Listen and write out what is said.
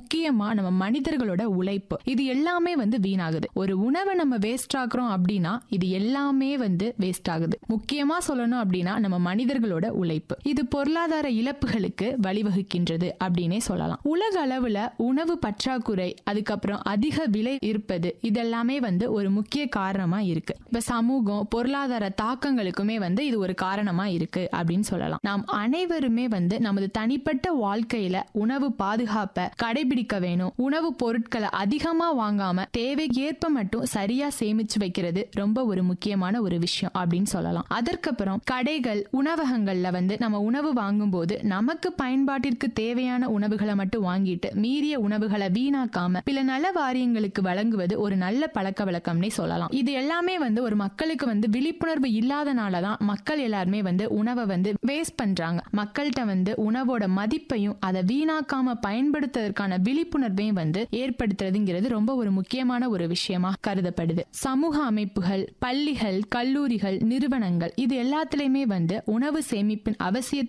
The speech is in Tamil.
முக்கியமா நம்ம மனிதர்களோட உழைப்பு இது எல்லாமே வந்து வீணாகுது ஒரு உணவை நம்ம வேஸ்ட் ஆக்குறோம் அப்படின்னா இது எல்லாமே வந்து வேஸ்ட் ஆகுது முக்கியமா சொல்லணும் அப்படின்னா நம்ம மனிதர்களோட உழைப்பு இது பொருளாதார இழப்புகளுக்கு வழிவகுக்கின்றது அப்படின்னே சொல்லலாம் உலக அளவுல உணவு பற்றாக்குறை அதுக்கப்புறம் அதிக விலை இருப்பது இதெல்லாமே வந்து ஒரு முக்கிய காரணமா இருக்கு இப்ப சமூகம் பொருளாதார தாக்கங்களுக்குமே வந்து இது ஒரு காரணமா இருக்கு அப்படின்னு சொல்லலாம் நாம் அனைவருமே வந்து நமது தனிப்பட்ட வாழ்க்கையில உணவு பாதுகாப்பை கடைபிடிக்க வேணும் உணவு பொருட்களை அதிகமா வாங்காம தேவைக்கேற்ப மட்டும் சரியா சேமிச்சு வைக்கிறது ரொம்ப ஒரு முக்கியமான ஒரு விஷயம் அப்படின்னு சொல்லலாம் அதற்கப்புறம் கடைகள் உணவகங்கள்ல வந்து நம்ம உணவு வாங்கும்போது நமக்கு பயன்பாட்டிற்கு தேவையான உணவுகளை மட்டும் வாங்கிட்டு மீறிய உணவுகளை வீணாக்காம பிற நல வாரியங்களுக்கு வழங்குவது ஒரு நல்ல பழக்க வழக்கம்னே சொல்லலாம் இது எல்லாமே வந்து ஒரு மக்களுக்கு வந்து விழிப்புணர்வு இல்லாதனாலதான் மக்கள் எல்லாருமே வந்து உணவை வந்து வேஸ்ட் பண்றாங்க மக்கள்கிட்ட வந்து உணவோட மதிப்பையும் அதை வீணாக்காம பயன்படுத்துவதற்கான விழிப்புணர்வையும் வந்து ஏற்படுத்துறதுங்கிறது ரொம்ப ஒரு முக்கியமான ஒரு விஷயமா கருதப்படுது சமூக அமைப்புகள் பள்ளிகள் கல்லூரிகள் நிறுவனங்கள் இது எல்லாத்துலயுமே வந்து உணவு சேமிப்பின் அவசியத்தை